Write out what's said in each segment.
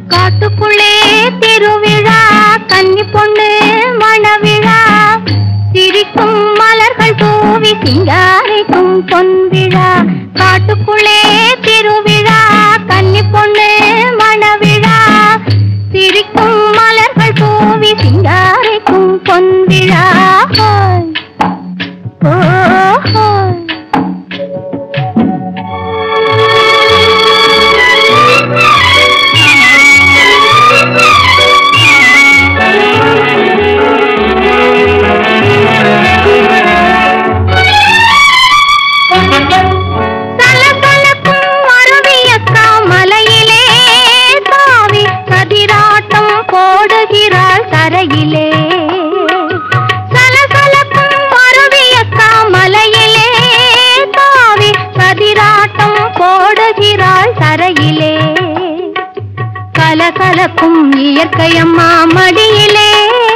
காட்டுக்குள்ளே திருவிழா கன்னி பொண்ணு மணவிழா சிரிக்கும் மலர்கள் தூவி சிங்காரிக்கும் பொன்விழா காட்டுக்குள்ளே திருவிழா கன்னி பொண்ணு மணவிழா சிரிக்கும் மலர்கள் தூவி சிங்காரிக்கும் பொன்விழா ஹோய். ஓ ஹோய். சலசலக்கும் அருவியக்கா மலையிலே தாவி கதிராட்டம் போடுகிறாள் தரையிலே சலசலக்கும் அருவியக்கா மலையிலே தாவி கதிராட்டம் போடுகிறாள் தரையிலே கலகலக்கும் இயற்கையம்மா மடியிலே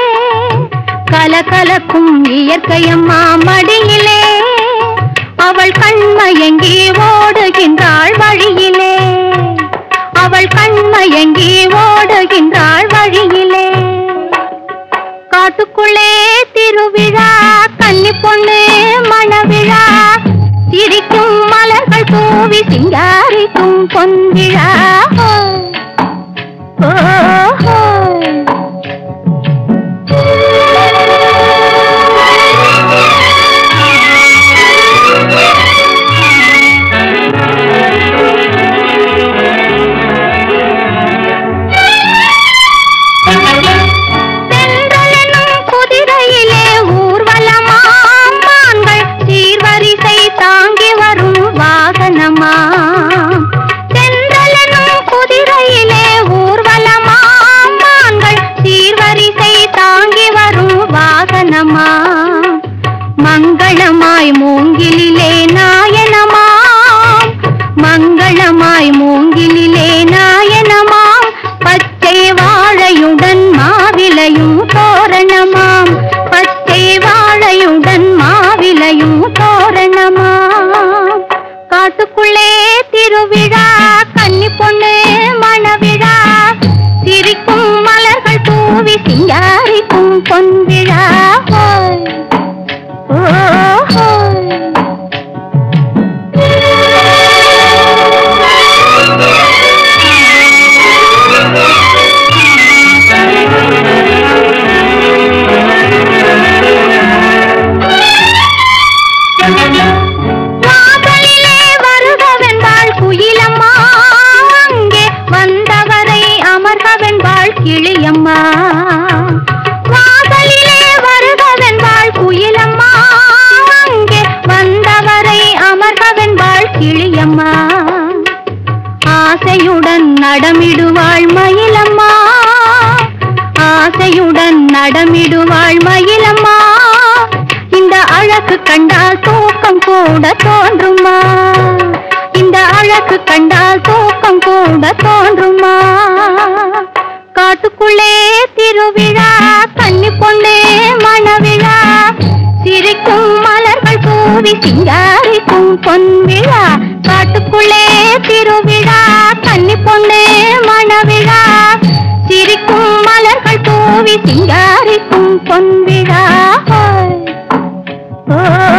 கலகலக்கும் இயற்கையம்மா மடியிலே அவள் கண்மயங்கி ஓடுகின்றாள் வழியிலே அவள் கண்மயங்கி ஓடுகின்றாள் வழியிலே காட்டுக்குள்ளே திருவிழா கன்னி பொண்ணு மணவிழா சிரிக்கும் மலர்கள் தூவி சிங்காரிக்கும் பொன்விழா ஓ ஹோ தென்றலெனும் குதிரையிலே ஊர்வலமாம் மான்கள் சீர்வரிசை தாங்கி வரும் வாகனமாம் தென்றலெனும் குதிரையிலே ஊர்வலமாம் மான்கள் சீர்வரிசை தாங்கி வரும் வாகனமாம் மங்களமாய் மூங்கிலிலே நாயனமாம் மங்களமாய் மூங்கிலிலே நாயனமாம் பச்சை வாழையுடன் மாவிலையும் தோரணமாம் பச்சை வாழையுடன் மாவிலையும் தோரணமாம் காட்டுக்குள்ளே திருவிழா கன்னி பொண்ணு மணவிழா சிரிக்கும் மலர்கள் தூவி சிங்காரிக்கும் பொன்விழா ஹோய். ஓ ஹோய். வாசலிலே வருகவென்பாள் குயிலம்மா அங்கே வந்தவரை அமர்கவென்பாள் கிளியம்மா வாசலிலே வருகவென்பாள் குயிலம்மா அங்கே வந்தவரை அமர்கவென்பாள் கிளியம்மா ஆசையுடன் நடமிடுவாள் மயிலம்மா ஆசையுடன் நடமிடுவாள் மயிலம்மா இந்த அழகு கண்டால் தூக்கம் கூட தோன்றுமா இந்த அழகு கண்டால் தூக்கம் கூட தோன்றுமா காட்டுக்குள்ளே திருவிழா கன்னி பொண்ணே மணவிழா சிரிக்கும் மலர்கள் தூவி சிங்காரிக்கும் பொன்விழா காட்டுக்குள்ளே திருவிழா கன்னி பொண்ணே மணவிழா சிரிக்கும் மலர்கள் தூவி சிங்காரிக்கும் பொன்விழா ஹோய். ஓ